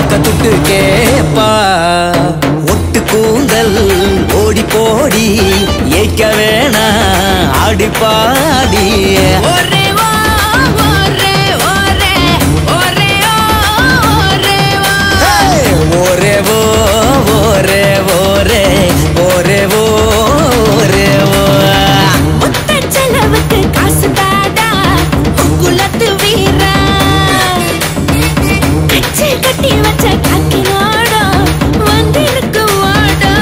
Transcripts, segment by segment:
பக்கத்துட்டு கேப்பா ஒட்டு கூந்தல் ஓடி போடி ஏய்க்க வேணா ஆடி பாடி ஒரே வா ஒரே ஒரே ஒரே ஒரே வா ஒரே ஓ ஒரே ஒரே ஒரே ஓ ஒரே ஓ மொத்த செலவுக்கு காசு தாடா குலத்து வீரா பிச்சை கட்டி வச்ச காக்கினோட வந்திருக்கு வாடா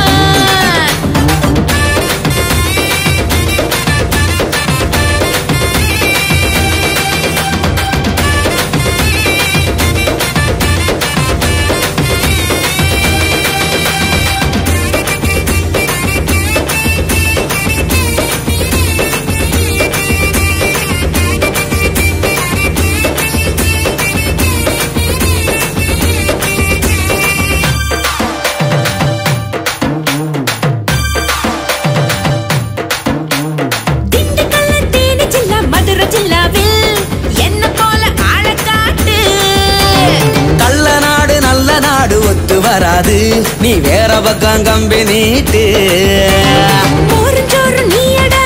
திண்டுக்கல்ல தேனி ஜில்லா மதுரை ஜில்லாவில் என்ன போல ஆள காட்டு கள்ள நாடு நல்ல நாடு ஒத்து வராது நீ வேற பக்கம் கம்பி நீட்டு மோருஞ்சோறு நீயடா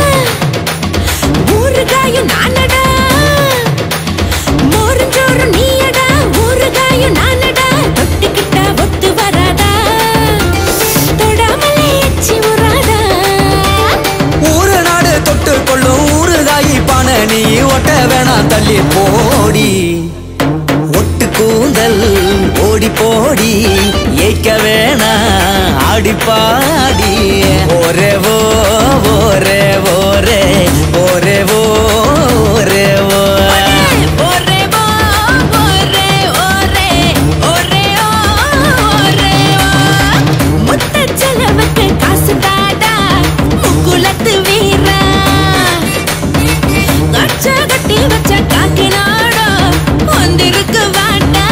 ஊறுகாயும் நானடா மோருஞ்சோறு நீயடா ஊறுகாயும் நானடா தொட்டுக்கிட்டா ஒத்து வராதா தொடாமலே எச்சி உறாதா ஊரு நாடு தொட்டு கொள்ளும் ஊறுகாயி பானை நீ ஒட்ட வேணாம் தள்ளி போடி ஒட்டு கூந்தல் ஓடி போடி ஏய்க்க வேணா ஆடி பாடி ஒரே ஓ ஒரே ஒரே ஒரே ஓ ஒரே ஓ ஒரே வா ஒரே ஒரே ஒரே ஒரே வா முத்த செலவுக்கு காசு தாடா முக்குலத்து வீரா கச்ச கட்டி வச்ச காக்கினாடோ வந்திருக்கு வாடா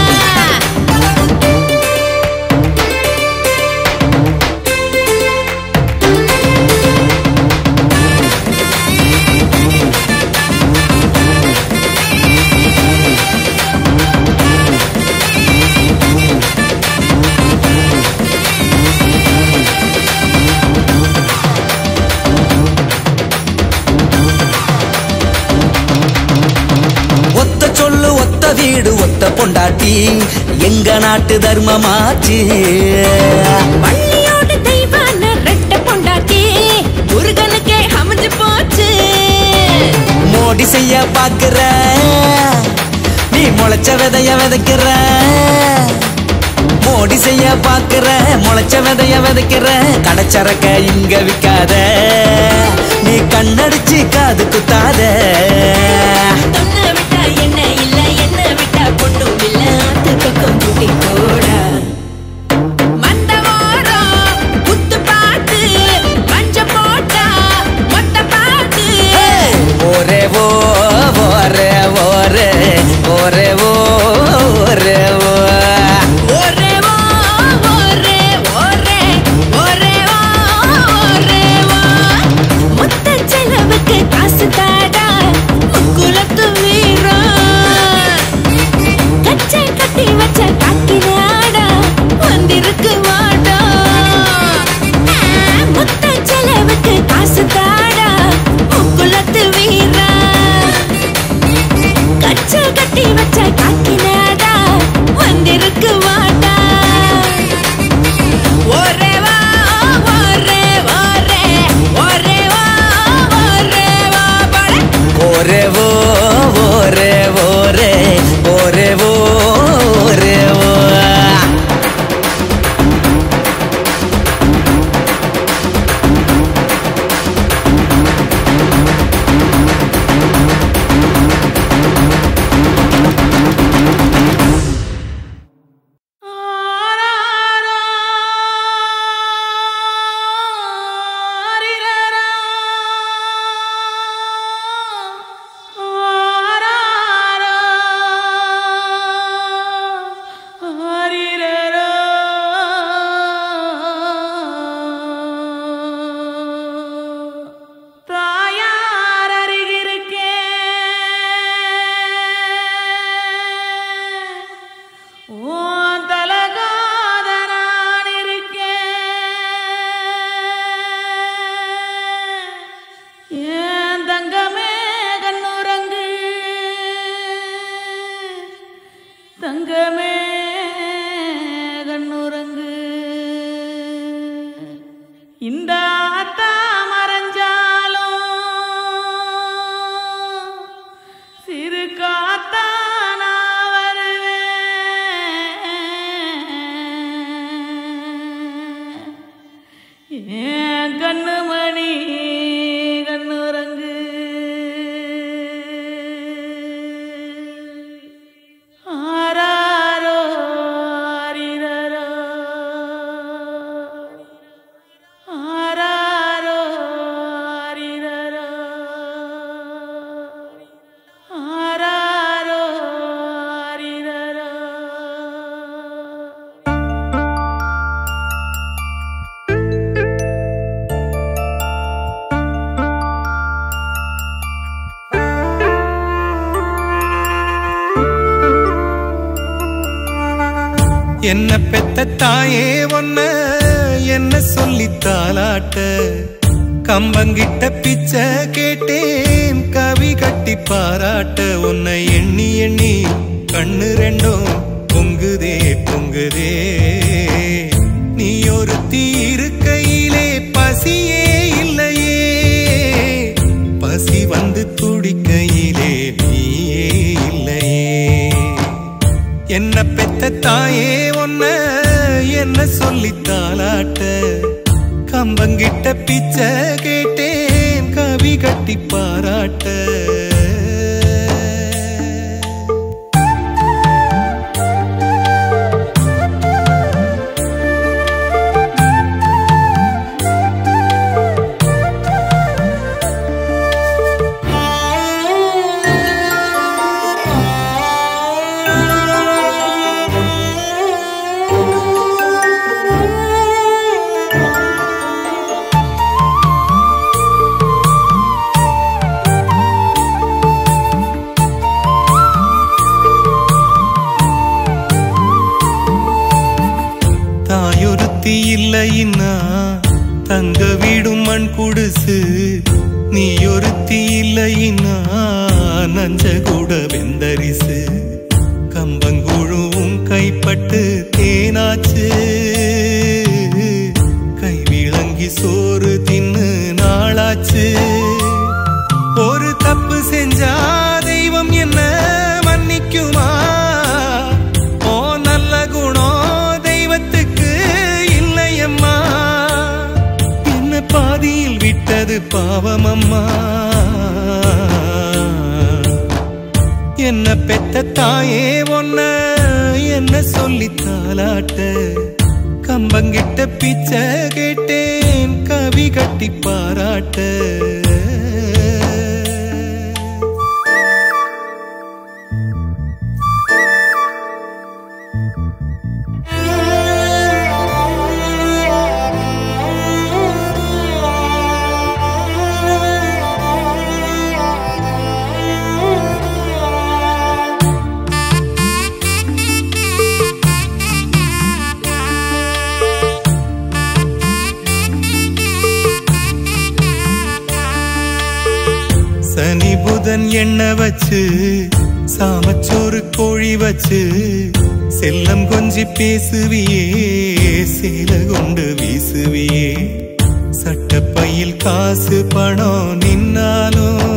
ஒத்த சொல்லு ஒத்த வீடு ஒத்த பொண்டாட்டி எங்க நாட்டு தர்மமாச்சு பள்ளியோட தெய்வான ரெட்ட பொண்டாட்டி முருகனுக்கே அமைஞ்சு போச்சு மோடி செய்ய பாக்குற நீ முளைச்ச விதைய விதைக்கிற மோடி செய்ய பாக்குற முளைச்ச விதைய விதைக்கிற கடைச்சரக்க இங்க விக்காத நீ கண்ணடிச்சு காது குத்தாத தொன்ன விட்டா என்ன இல்ல என்ன விட்டா பொண்ணும் இல்ல ஆத்து பக்கம் கூட்டி போடா மந்தவாரம் குத்து பாட்டு மஞ்ச போட்டா மொட்டை பாட்டு ஒரே ஓ ஒரே ஒரே ஒரே ஓ ஒரே ஓ ஒரே வா ஒரே ஒரே ஒரே வா ஒரே வா மொத்த செலவுக்கு காசு தாடா முக்கு இந்த ஆத்தா மறைஞ்சாலும் சிறு காத்தா நான் வருவேன் ஏன் கண்ணு மணி கண்ணுறங்கு ஆராரோ ஆரிரரோ ஆராரோ ஆரிரரோ ஆராரோ ஆரிரரோ என்ன பெத்த தாயே ஒன்ன என்ன சொல்லி தாலாட்ட கம்பங்கிட்ட பிச்சை கேட்டேன் கவி கட்டி பாராட்ட உன்னை எண்ணி எண்ணி கண்ணு ரெண்டும் பொங்குதே பொங்குதே நீ ஒரு இருக்கையிலே பசியே இல்லையே பசி வந்து துடிக்கையிலே நீயே இல்லையே என்ன பெத்த தாயே ஒன்ன என்ன சொல்லி தாலாட்ட கம்பங்கிட்ட பிச்சை கேட்டேன் கவி கட்டி பாராட்ட தாயொருத்தி இல்லைன்னா தங்க வீடும் மண் குடிசு நீ ஒருத்தி இல்லைன்னா நஞ்ச கூட வெந்தரிசு கம்பங்குழுவும் கைப்பட்டு தேனாச்சு கை விளங்கி சோறு தின்னு நாளாச்சு ஒரு தப்பு செஞ்சா தெய்வம் என்ன மன்னிக்குமா ஓ நல்ல குணம் தெய்வத்துக்கு இல்லையம்மா என்ன பாதியில் விட்டது பாவமம்மா என்ன பெத்த தாயே ஒன்ன என்ன சொல்லி தாலாட்ட கம்பங்கிட்ட பிச்சை கேட்டேன் கவி கட்டி பாராட்ட சனி புதன் எண்ணெய் வச்சு சாமச்சோறு கோழி வச்சு செல்லம் கொஞ்சி பேசுவியே சேல கொண்டு வீசுவியே சட்டப்பையில் காசு பணம் நின்னாலும்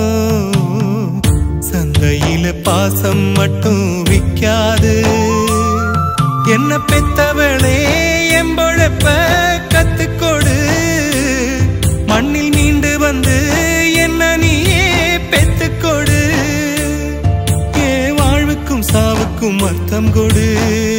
சந்தையில பாசம் மட்டும் விக்காது என்ன பெத்தவளே எம்பொழப்ப கத்துக்கொடு மண்ணில் மீண்டு வந்து என்ன நீயே பெத்துக்கொடு ஏ வாழ்வுக்கும் சாவுக்கும் அர்த்தம் கொடு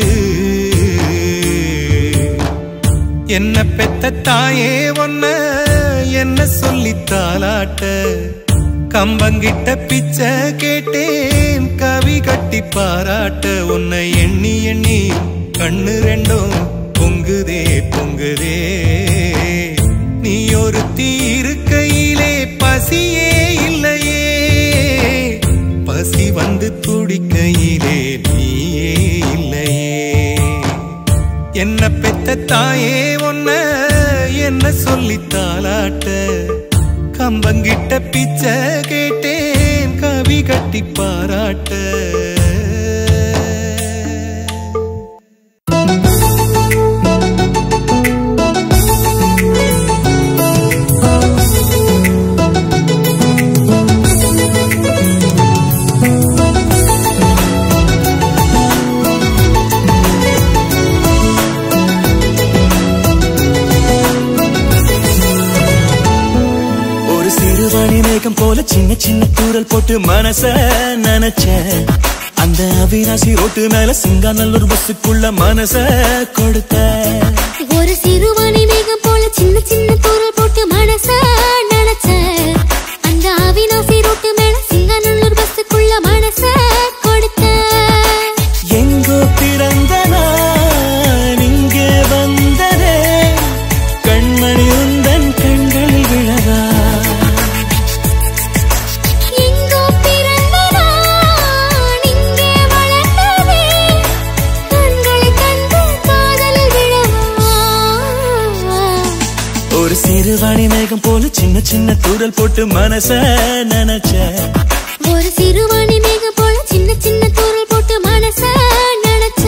என்ன பெத்த தாயே ஒன்ன என்ன சொல்லி தாலாட்ட கம்பங்கிட்ட பிச்சை கேட்டேன் கவி கட்டி பாராட்ட உன்னை எண்ணி எண்ணி கண்ணு ரெண்டும் பொங்குதே பொங்குதே நீ ஒரு இருக்கையிலே பசியே இல்லையே பசி வந்து துடிக்கையிலே நீயே இல்லையே என்ன பெத்த தாயே ஒன்ன என்ன சொல்லி தாலாட்ட கம்பங்கிட்ட பிச்சை கேட்டேன் கவி கட்டி பாராட்ட ஆ சின்ன சின்ன தூரல் போட்டு மனச நினைச்ச அந்த அவினாசி ரோட்டு மேல சிங்காநல்லூர் பஸ்ஸுக்குள்ள மனச கொடுத்த ஒரு சிறுவாணி மேகம் போல சின்ன சின்ன தூரல் போட்டு மனச நினைச்ச அந்த அவினாசி ரோட்டு மேல சிங்காநல்லூர் பஸ்ஸுக்குள்ள மனச கொடுத்த எங்கோ பிறந்த நான் இங்கே வந்ததே கண்மணி உந்தன் கண்களில் விழவா எங்கோ பிறந்த நான் இங்கே வளர்ந்ததே கண்களை கண்டு காதலில் விழவா ஒரு சிறுவாணி மேகம் போல சின்ன சின்ன தூரல் போட்டு மனச நினைச்ச ஒரு சிறுவாணி மேகம் போல சின்ன சின்ன தூரல் போட்டு மனச நினைச்ச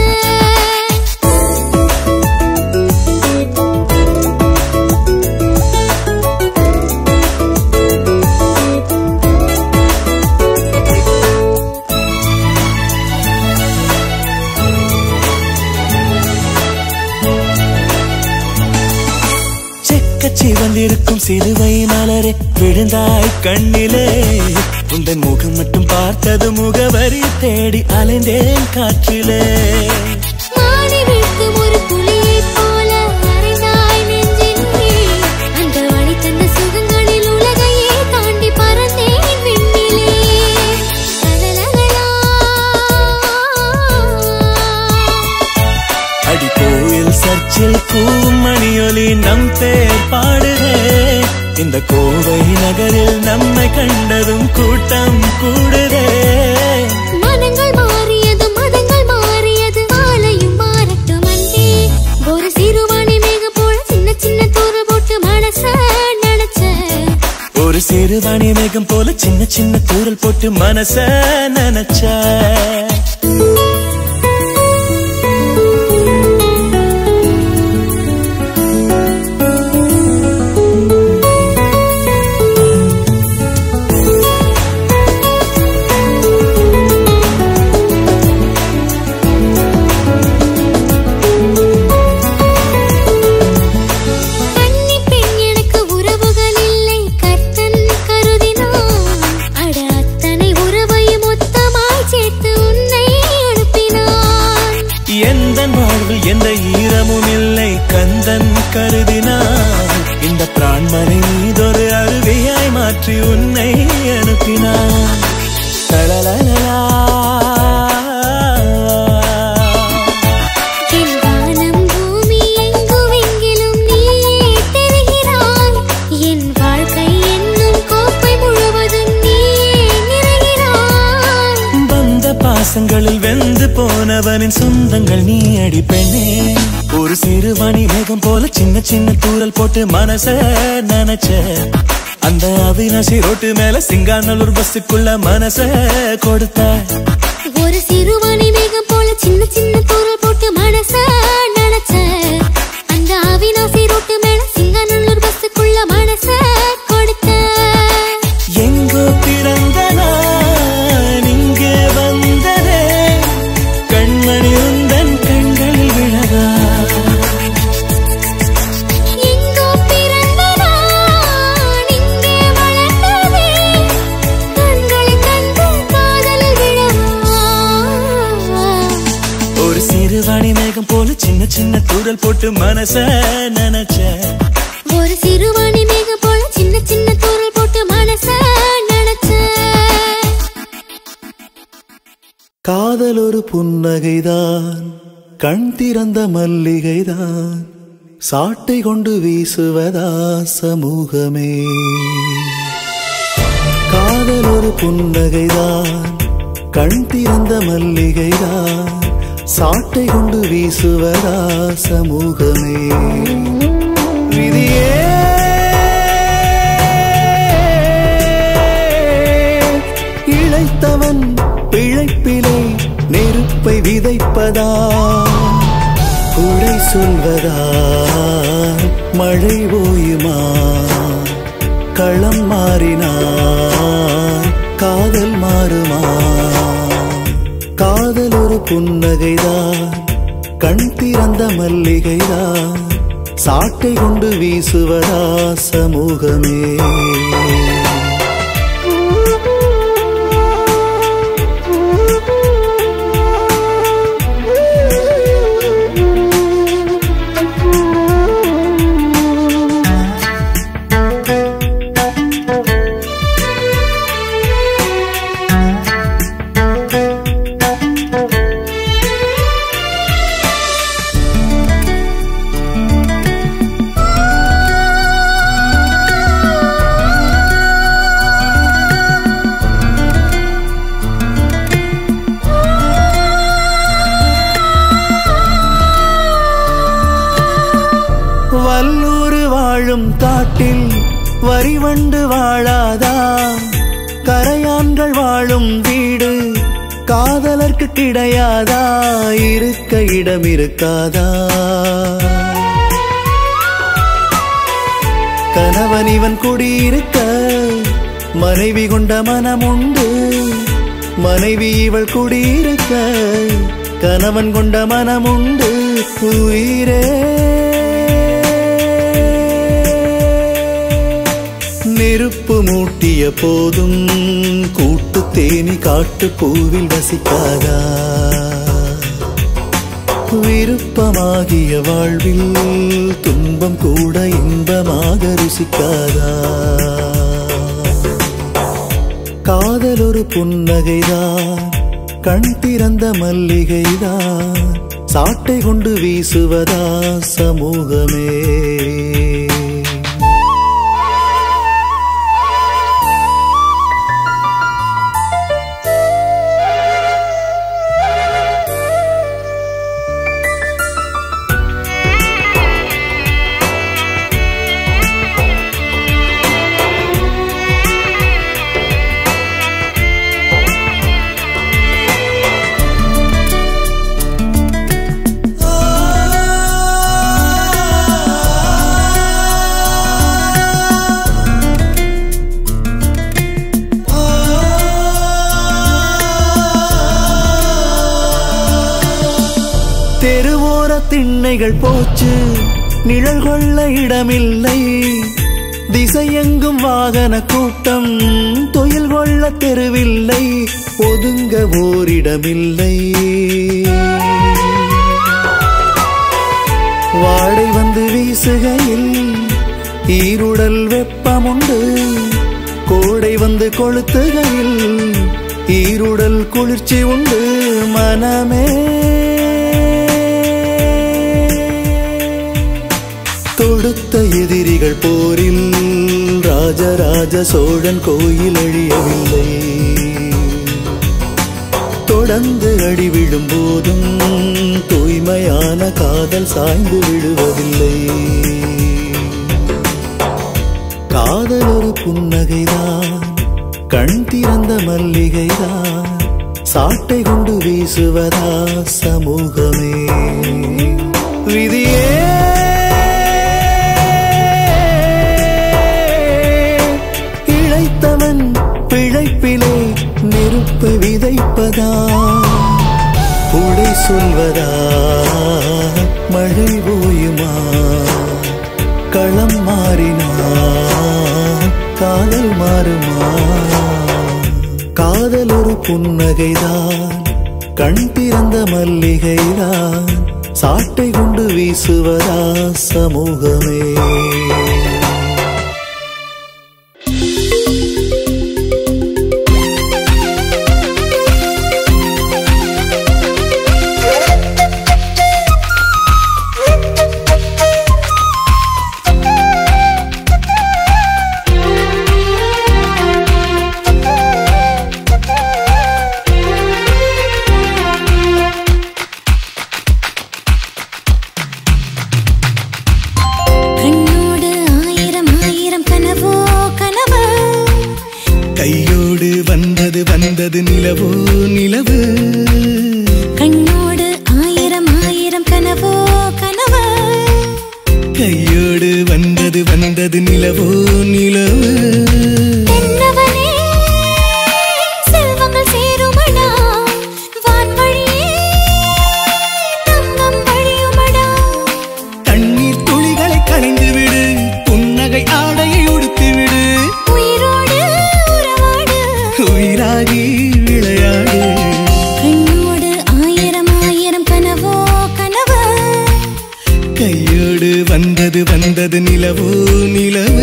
செக்கச்சி வந்திருக்கும் சிலுவை மலரே விழுந்தாய் கண்ணிலே உந்தன் முகம் மட்டும் பார்த்தது முகவரி தேடி அலைந்தேன் காற்றிலே மாடி வீழ்த்தும் ஒரு புலியைப் போல அறைந்தாய் நெஞ்சிலே. அந்த வழி தந்த சுகங்களில் உலகையே தாண்டி பறந்தேன் விண்ணிலே. லலலலலா. அடி கோயில் சர்ச்சில் கூவும் மணியொலி நம் பேர் பாடுதே இந்த கோவை நகரில் நம்மை கண்டதும் கூட்டம் கூடுதே மனங்கள் மாறியது மதங்கள் மாறியது ஆலையும் மாறட்டும் அன்பே. ஒரு சிறுவாணி மேகம் போல சின்ன சின்ன தூரல் போட்டு மனச நினைச்ச ஒரு சிறுவாணி மேகம் போல சின்ன சின்ன தூரல் போட்டு மனச நினைச்ச கன்னி பெண் எனக்கு உறவுகள் இல்லை கர்த்தன் கருதினான் அட அத்தனை உறவையும் மொத்தமாய் சேர்த்து உன்னை அனுப்பினான் எந்த வாழ்வில் எந்த ஈரமும் இல்லை கந்தன் கருதினான் இந்த பிராண்மனை மீதொரு அருவியாய் மாற்றி உன்னை அனுப்பினான் தலலலலா. என் வானம் பூமி எங்கும் எங்கிலும் நீயே தெரிகிறாய் என் வாழ்க்கை என்னும் கோப்பை முழுவதும் நீயே நிறைகிறாய் வந்த பாசங்களில் வெந்து போனவனின் சொந்தங்கள் நீ அடி பெண்ணே ஒரு சிறுவாணி மேகம் போல சின்ன சின்ன தூரல் போட்டு மனச நினைச்ச அந்த அவினாசி ரோட்டு மேல சிங்காநல்லூர் பஸ்ஸுக்குள்ள மனச கொடுத்த ஒரு சிறுவாணி மேகம் போல சின்ன சின்ன தூரல் போட்டு மனச நினைச்ச அந்த அவினாசி ரோட்டு மேல சிங்காநல்லூர் பஸ்ஸுக்குள்ள மனச கொடுத்த எங்கோ பிறந்த நான் இங்கே வந்ததே கண்மணி உந்தன் கண்களில் விழவா எங்கோ பிறந்த நான் இங்கே வளர்ந்ததே கண்களை கண்டு காதலில் விழவா ஒரு சிறுவாணி மேகம் போல சின்ன சின்ன தூரல் போட்டு மனச நினைச்ச ஒரு சிறுவாணி மேகம் போல சின்ன சின்ன தூரல் போட்டு மனச நினைச்ச காதல் ஒரு புன்னகைதான் கண் திறந்த மல்லிகைதான் சாட்டை கொண்டு வீசுவதா சமூகமே காதல் ஒரு புன்னகைதான் கண் திறந்த மல்லிகைதான் சாட்டை கொண்டு வீசுவதா சமூகமே விதியே இழைத்தவன் பிழைப்பிலே நெருப்பை விதைப்பதா குறை சொல்வதா மழை ஓயுமா களம் மாறினார் காதல் மாறுமா காதல் ஒரு புன்னகைதான் கண் திறந்த மல்லிகைதான் சாட்டை கொண்டு வீசுவதா சமூகமே வல்லூர் வாழும் காட்டில் வரிவண்டு வாழாதா கரையான்கள் வாழும் வீடு காதலர்க்கு கிடையாதா இருக்க இடம் இருக்காதா கணவன் இவன் குடியிருக்க மனைவி கொண்ட மனம் உண்டு மனைவி இவள் குடியிருக்க கணவன் கொண்ட மனம் உண்டு உயிரே நெருப்பு மூட்டிய போதும் கூட்டு தேனி காட்டு பூவில் வசிக்காதா விருப்பமாகிய வாழ்வில் துன்பம் கூட இன்பமாக ருசிக்காதா காதல் ஒரு புன்னகைதான் கண் திறந்த மல்லிகைதான் சாட்டை கொண்டு வீசுவதா சமூகமே தெருவோர திண்ணைகள் போச்சு நிழல் கொள்ள இடமில்லை திசையெங்கும் வாகன கூட்டம் தொழில் கொள்ள தெருவில்லை ஒதுங்க ஓரிடமில்லை வாடை வந்து வீசுகையில் ஈருடல் வெப்பமுண்டு கோடை வந்து கொளுத்துகையில் ஈருடல் குளிர்ச்சி உண்டு மனமே தொடுத்த எதிரிகள் போரில் ராஜராஜ சோழன் கோயில் அழியவில்லை தொடர்ந்து அடி விழும் போதும் தூய்மையான காதல் சாய்ந்து விழுவதில்லை காதல் ஒரு புன்னகைதான் கண் திறந்த மல்லிகைதான் சாட்டை கொண்டு வீசுவதா சமூகமே விதியே இழைத்தவன் பிழைப்பிலே நெருப்பு விதைப்பதா உடை சொல்வதா மழை ஓயுமா களம் மாறினா காதல் மாறுமா காதல் ஒரு புன்னகைதான் கண் திறந்த மல்லிகைதான் சாட்டை கொண்டு வீசுவதா சமூகமே கண்ணோடு ஆயிரம் ஆயிரம் கனவோ கனவு கையோடு வந்தது வந்தது நிலவோ நிலவு கண்ணோடு ஆயிரம் ஆயிரம் கனவோ கனவு கையோடு வந்தது வந்தது நிலவோ நிலவு தென்னவனே செல்வங்கள் சேருமடா வான்வழியே தங்கம் வழியுமடா கண்ணீர் துளிகளை களைந்து விடு புன்னகை ஆடையை உடுத்தி விடு உயிரோடு உறவாடு உயிராகி விளையாடு கண்ணோடு ஆயிரம் ஆயிரம் கனவோ கனவு கையோடு வந்தது வந்தது நிலவோ நிலவு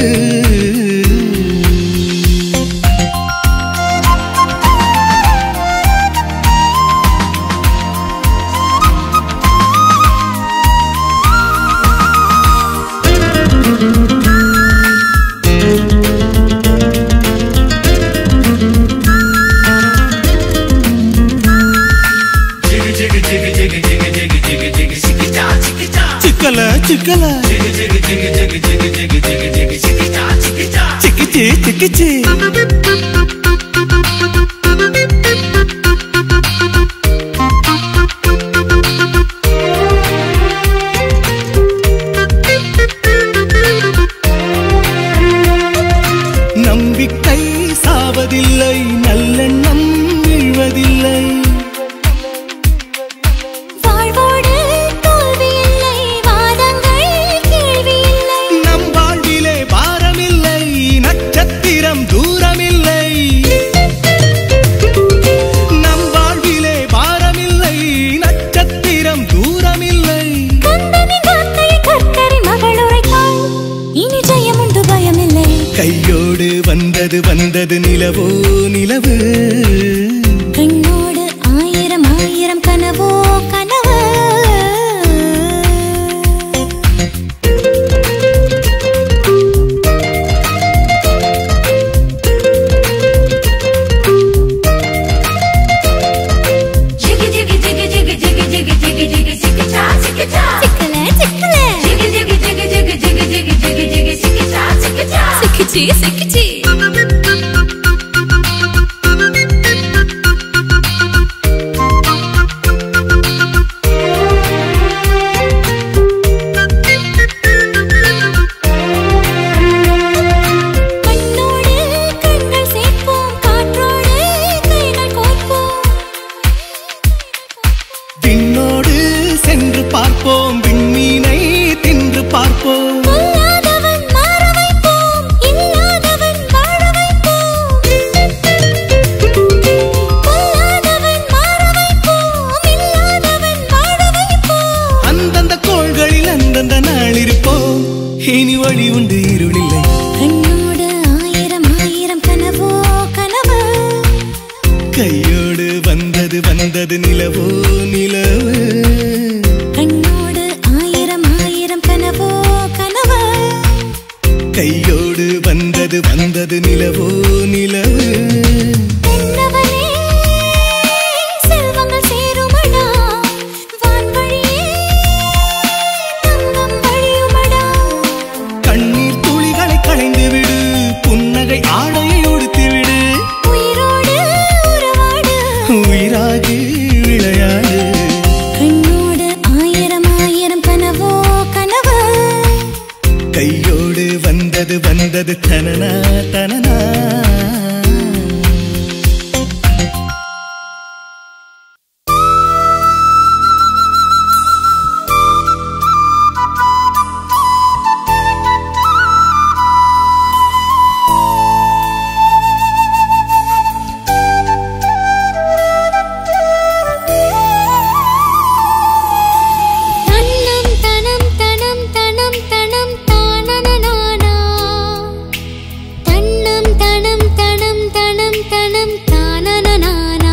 சிக்கல சிக்கல சிக்கிச்சு சிக்கிச்சு நம்பிக்கை சாவதில்லை நல்லெண்ணம் வீழ்வதில்லை வாழ்வோடு தோல்வி இல்லை வாதங்கள் கேள்வி இல்லை நம் வாழ்விலே பாரமில்லை நட்சத்திரம் தூரமில்லை நம் வாழ்விலே பாரமில்லை நட்சத்திரம் தூரமில்லை கந்தனின் வார்த்தையை கர்த்தரின் மகள் உரைத்தாள் இனி ஜெயம் உண்டு பயமில்லை கையோடு வந்தது வந்தது நிலவோ நிலவு கண்ணோடு ஆயிரம் ஆயிரம் கனவோ கனவு Jiggy jiggy jiggy jiggy jiggy jiggy jiggy jiggy jiggy cha jiggy cha. சிக்கல சிக்கல Jiggy jiggy jiggy jiggy jiggy jiggy jiggy jiggy jiggy cha jiggy cha. சிக்கிச்சி சிக்கிச்சி கண்ணோடு கண்கள் சேர்ப்போம் காற்றோடு கைகள் கோர்ப்போம் விண்ணோடு சென்று பார்ப்போம் விண்மீனை தின்று பார்ப்போம் பொல்லாதவன் மாற வைப்போம் இல்லாதவன் வாழ வைப்போம் பொல்லாதவன் மாற வைப்போம் இல்லாதவன் வாழ வைப்போம் அந்தந்த கோள்களில் அந்தந்த நாள் இருப்போம் இனி வழி உண்டு இருளில்லை கண்ணோடு ஆயிரம் ஆயிரம் கனவோ கனவு கையோடு வந்தது வந்தது நிலவோ நிலவு கண்ணோடு ஆயிரம் ஆயிரம் கனவோ கனவு கையோடு வந்தது வந்தது நிலவோ நிலவு என்னவனே செல்வங்கள் சேருமடா வான்வழியே தங்கம் வழியுமடா கண்ணீர் துளிகளை களைந்து விடு புன்னகை ஆடையை உடுத்தி விடு உயிரோடு உறவாடு உயிராகி விளையாடு கண்ணோடு ஆயிரம் ஆயிரம் கனவோ கனவு கையோடு வந்தது வந்தது தனனா தனனா தன்னம் தனம் தனம் தனம் தனம் தானனனானா தன்னம் தனம் தனம் தனம் தனம் தானனனானா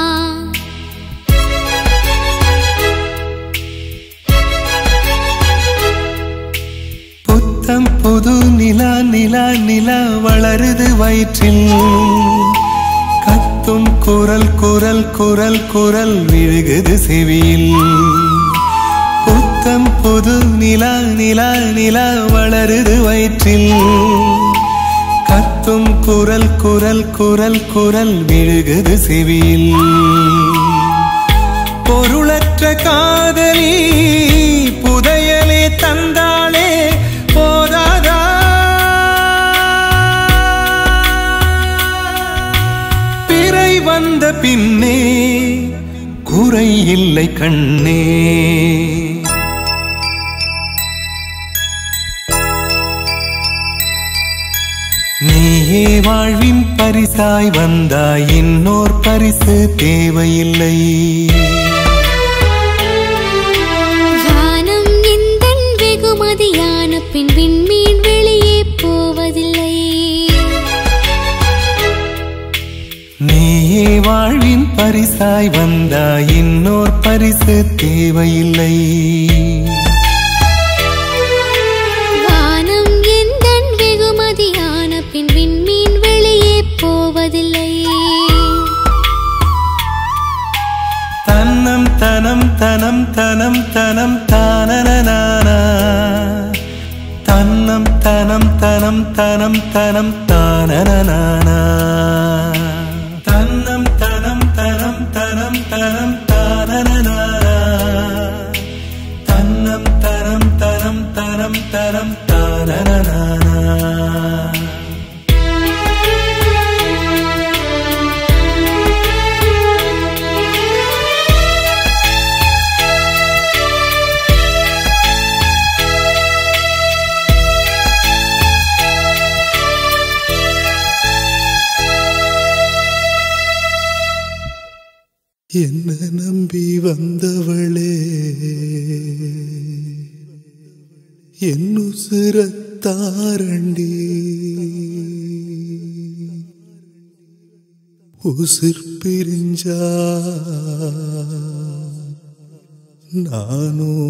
புத்தம் புது நிலா நிலா நிலா வளருது வயிற்றில் கத்தும் குரல் குரல் குரல் குரல் விழுகுது செவியில் புத்தம் புது நிலா நிலா நிலா வளருது வயிற்றில் கத்தும் குரல் குரல் குரல் குரல் விழுகுது செவியில் பொருளற்ற காதலி புதையலே தந்தாளே போதாதா பிறை வந்த பின்னே குறை இல்லை கண்ணே நீயே வாழ்வின் பரிசாய் வந்தாய் இன்னோர் பரிசு தேவையில்லை வானம் எந்தன் வெகுமதியான பின் விண்மீன் வெளியே போவதில்லை நீயே வாழ்வின் பரிசாய் வந்தாய் இன்னோர் பரிசு தேவையில்லை வானம் எந்தன் வெகுமதியான பின் விண்மீன் வெளியே போவதில்லை தன்னம் தனம் தனம் தனம் தனம் தானனானா தனம் தனம் தனம் தனம் தானனனானா தன்னம் தனம் தனம் தனம் தனம் தானனனானா தன்னம் தனம் தனம் தனம் தனம் தானனனானா என்ன நம்பி வந்தவளே என்னுசிரத்தாரண்டி உசிர் பிரிஞ்சா நானோ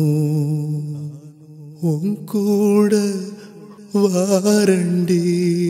உன் கூட வாரண்டி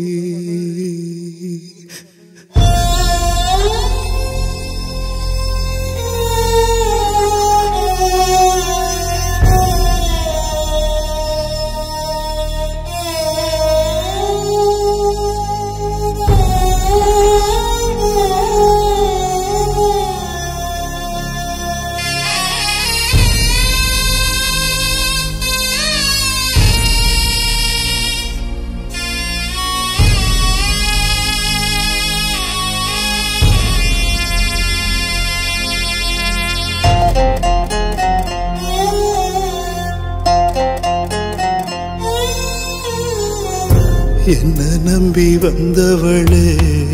என்ன நம்பி வந்தவளே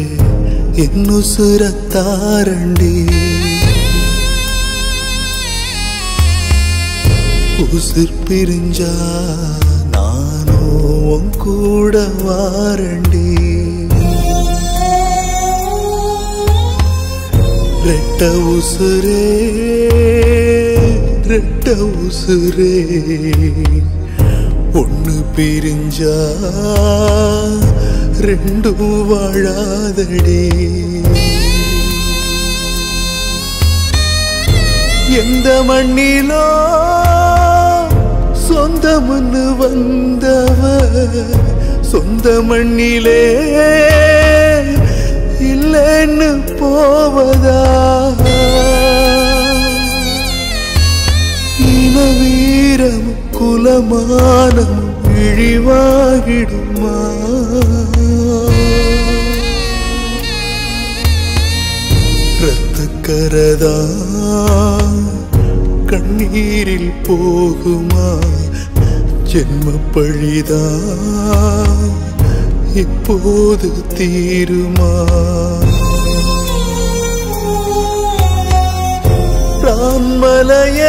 என்னுசுரத்தாரண்டி உசிர் பிரிஞ்சா நானோ உன் கூட வாரண்டி ரெட்ட உசுரே ரெட்ட உசுரே ஒண்ணு பிரிஞ்சா ரெண்டும் வாழாதடி எந்த மண்ணிலோ சொந்த மண்ணு வந்தவ சொந்த மண்ணிலே இல்லைன்னு போவதா இன வீரம் குலமானம் இழிவாகிடுமா ரத்தக்கரதா கண்ணீரில் போகுமா ஜென்ம பழிதா இப்போது தீருமா ரான்மலையே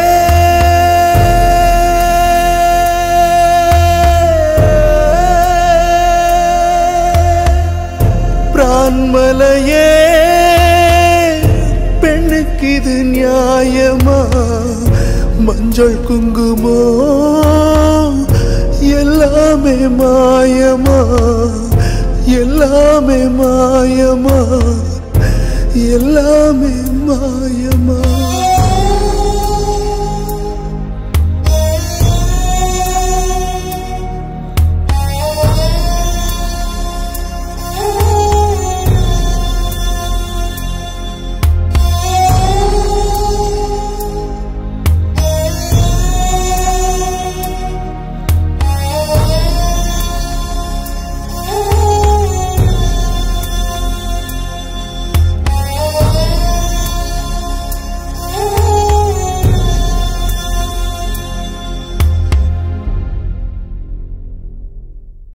பிரான்மலையே பெண்ணுக்கு இது நியாயமா மஞ்சள் குங்குமோ எல்லாமே மாயமா எல்லாமே மாயமா எல்லாமே மாயமா